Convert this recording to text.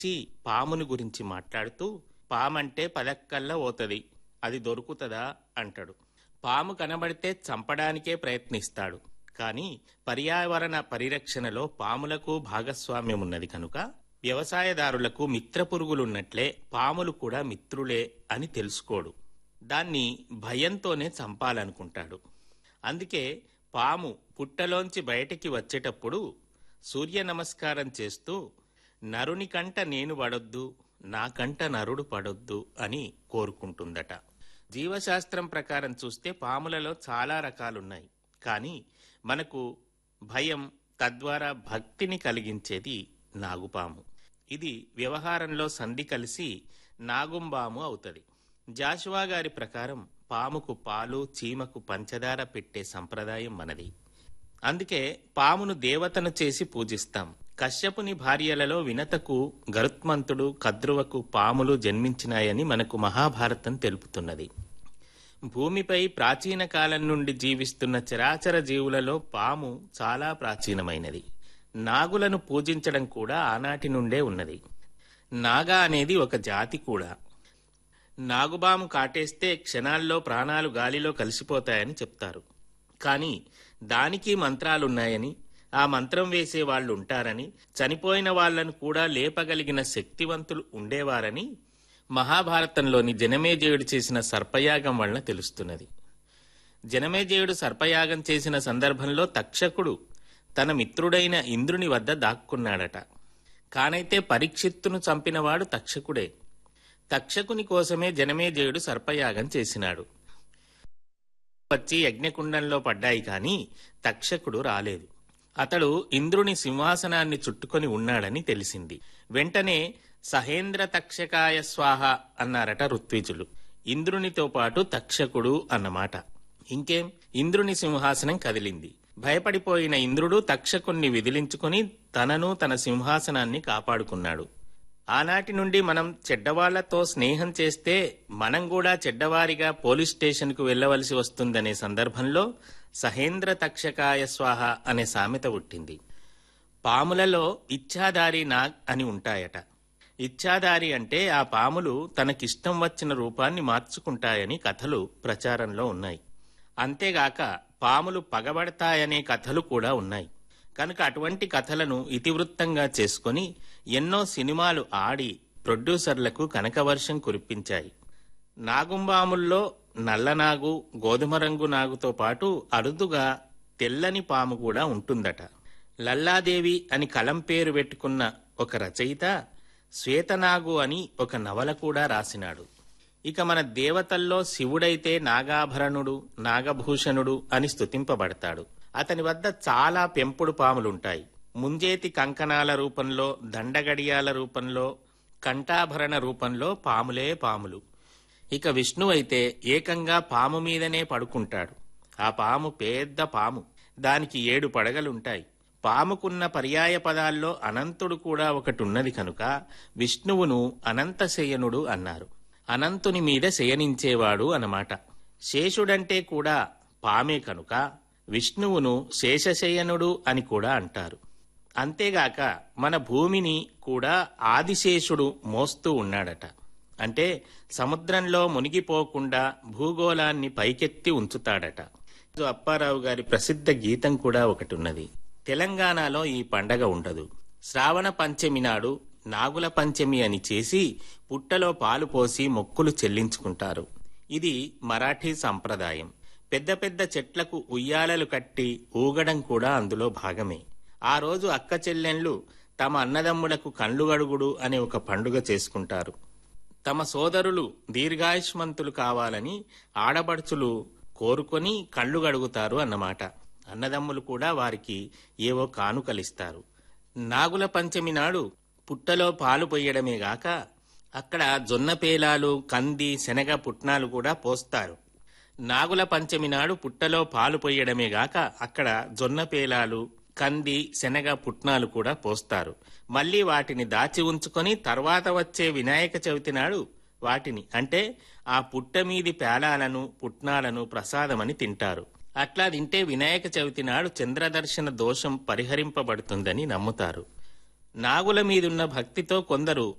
చి పాముని గురించి మాట్లాడుతూ పామంటే పదక్కల్లా పోతది అది దొరుకుతదా అంటాడు పాము కనబడితే చంపడానికే ప్రయత్నిస్తాడు కానీ పర్యావరణ పరిరక్షణలో పాములకు భాగస్వామ్యం ఉన్నది కనుక వ్యవసాయదారులకు మిత్ర పురుగులున్నట్లే పాములు కూడా మిత్రులే అని తెలుసుకోడు దాన్ని భయంతోనే చంపాలనుకుంటాడు అందుకే పాము పుట్టలోంచి బయటికి వచ్చేటప్పుడు సూర్య నమస్కారం చేస్తూ నరుని కంట నేను పడొద్దు నా కంట నరుడు పడొద్దు అని కోరుకుంటుందట జీవశాస్త్రం ప్రకారం చూస్తే పాములలో చాలా రకాలున్నాయి కానీ మనకు భయం తద్వారా భక్తిని కలిగించేది నాగుపాము ఇది వ్యవహారంలో సంధి కలిసి నాగుంబాము అవుతుంది జాషువా గారి ప్రకారం పాముకు పాలు చీమకు పంచదార పెట్టే సంప్రదాయం మనది అందుకే పామును దేవతను చేసి పూజిస్తాం కశ్యపుని భార్యలలో వినతకు గరుత్మంతుడు కద్రువకు పాములు జన్మించినాయని మనకు మహాభారతం తెలుపుతున్నది భూమిపై ప్రాచీన కాలం నుండి జీవిస్తున్న చరాచర జీవులలో పాము చాలా ప్రాచీనమైనది నాగులను పూజించడం కూడా ఆనాటి నుండే ఉన్నది నాగా అనేది ఒక జాతి కూడా నాగుబాము కాటేస్తే క్షణాల్లో ప్రాణాలు గాలిలో కలిసిపోతాయని చెప్తారు కానీ దానికి మంత్రాలున్నాయని ఆ మంత్రం వేసే వాళ్ళు ఉంటారని చనిపోయిన వాళ్లను కూడా లేపగలిగిన శక్తివంతులు ఉండేవారని మహాభారతంలోని జనమేజయుడు చేసిన సర్పయాగం వలన తెలుస్తున్నది జనమేజయుడు సర్పయాగం చేసిన సందర్భంలో తక్షకుడు తన మిత్రుడైన ఇంద్రుని వద్ద దాక్కున్నాడట కానైతే పరీక్షిత్తును చంపినవాడు తక్షకుడే తక్షకుని కోసమే జనమేజయుడు సర్పయాగం చేసినాడు వచ్చి యజ్ఞకుండంలో పడ్డాయి కాని తక్షకుడు రాలేదు అతడు ఇంద్రుని సింహాసనాన్ని చుట్టుకొని ఉన్నాడని తెలిసింది వెంటనే సహేంద్ర తక్షకాయ స్వాహ అన్నారట ఋత్విజులు ఇంద్రునితో పాటు తక్షకుడు అన్నమాట ఇంకేం ఇంద్రుని సింహాసనం కదిలింది భయపడిపోయిన ఇంద్రుడు తక్షకుణ్ణి విదిలించుకుని తనను తన సింహాసనాన్ని కాపాడుకున్నాడు ఆనాటి నుండి మనం చెడ్డవాళ్లతో స్నేహం చేస్తే మనం కూడా చెడ్డవారిగా పోలీస్ స్టేషన్కు వెళ్ళవలసి వస్తుందనే సందర్భంలో సహేంద్ర తక్షకాయ స్వాహ అనే సామెత పుట్టింది పాములలో ఇచ్ఛాదారి నాగ్ అని ఉంటాయట ఇచ్ఛాదారి అంటే ఆ పాములు తనకిష్టం వచ్చిన రూపాన్ని మార్చుకుంటాయని కథలు ప్రచారంలో ఉన్నాయి అంతేగాక పాములు పగబడతాయనే కథలు కూడా ఉన్నాయి కనుక అటువంటి కథలను ఇతివృత్తంగా చేసుకొని ఎన్నో సినిమాలు ఆడి ప్రొడ్యూసర్లకు కనకవర్షం కురిపించాయి నాగుంబాముల్లో నల్లనాగు గోధుమ రంగు నాగుతో పాటు అరుదుగా తెల్లని పాము కూడా ఉంటుందట లల్లాదేవి అని కలం పేరు పెట్టుకున్న ఒక రచయిత శ్వేతనాగు అని ఒక నవల కూడా రాసినాడు ఇక మన దేవతల్లో శివుడైతే నాగాభరణుడు నాగభూషణుడు అని స్తుతింపబడతాడు అతని వద్ద చాలా పెంపుడు పాములుంటాయి ముంజేతి కంకణాల రూపంలో దండగడియాల రూపంలో కంఠాభరణ రూపంలో పాములే పాములు ఇక విష్ణువైతే ఏకంగా పాము మీదనే పడుకుంటాడు ఆ పాము పెద్ద పాము దానికి ఏడు పడగలుంటాయి పాముకున్న పర్యాయ పదాల్లో అనంతుడు కూడా ఒకటి ఉన్నది కనుక విష్ణువును అనంతశయనుడు అన్నారు అనంతుని మీద శయనించేవాడు అన్నమాట శేషుడంటే కూడా పామే కనుక విష్ణువును శేషశయనుడు అని కూడా అంటారు అంతేగాక మన భూమిని కూడా ఆదిశేషుడు మోస్తూ ఉన్నాడట అంటే సముద్రంలో మునిగిపోకుండా భూగోళాన్ని పైకెత్తి ఉంచుతాడట అప్పారావు గారి ప్రసిద్ధ గీతం కూడా ఒకటి ఉన్నది తెలంగాణలో ఈ పండగ ఉండదు శ్రావణ పంచమి నాడు నాగుల పంచమి అని చేసి పుట్టలో పాలు పోసి మొక్కులు చెల్లించుకుంటారు ఇది మరాఠీ సంప్రదాయం పెద్ద పెద్ద చెట్లకు ఉయ్యాలలు కట్టి ఊగడం కూడా అందులో భాగమే ఆ రోజు అక్క చెల్లెండ్లు తమ అన్నదమ్ములకు కండ్లుగడుగుడు అనే ఒక పండుగ చేసుకుంటారు తమ సోదరులు దీర్ఘాయుష్మంతులు కావాలని ఆడబడుచులు కోరుకొని కళ్ళు గడుగుతారు అన్నమాట అన్నదమ్ములు కూడా వారికి ఏవో కానుకలిస్తారు నాగుల పంచమి నాడు పుట్టలో పాలు పొయ్యడమే గాక అక్కడ జొన్న పేలాలు కంది శనగ పుట్నాలు కూడా పోస్తారు నాగుల పంచమి నాడు పుట్టలో పాలు పొయ్యడమే గాక అక్కడ జొన్న పేలాలు కంది శనగ పుట్నాలు కూడా పోస్తారు మళ్ళీ వాటిని దాచి ఉంచుకొని తర్వాత వచ్చే వినాయక చవితి నాడు వాటిని అంటే ఆ పుట్ట మీది పేలాలను పుట్నాలను ప్రసాదమని తింటారు అట్లా తింటే వినాయక చవితి నాడు చంద్రదర్శన దోషం పరిహరింపబడుతుందని నమ్ముతారు నాగుల మీదున్న భక్తితో కొందరు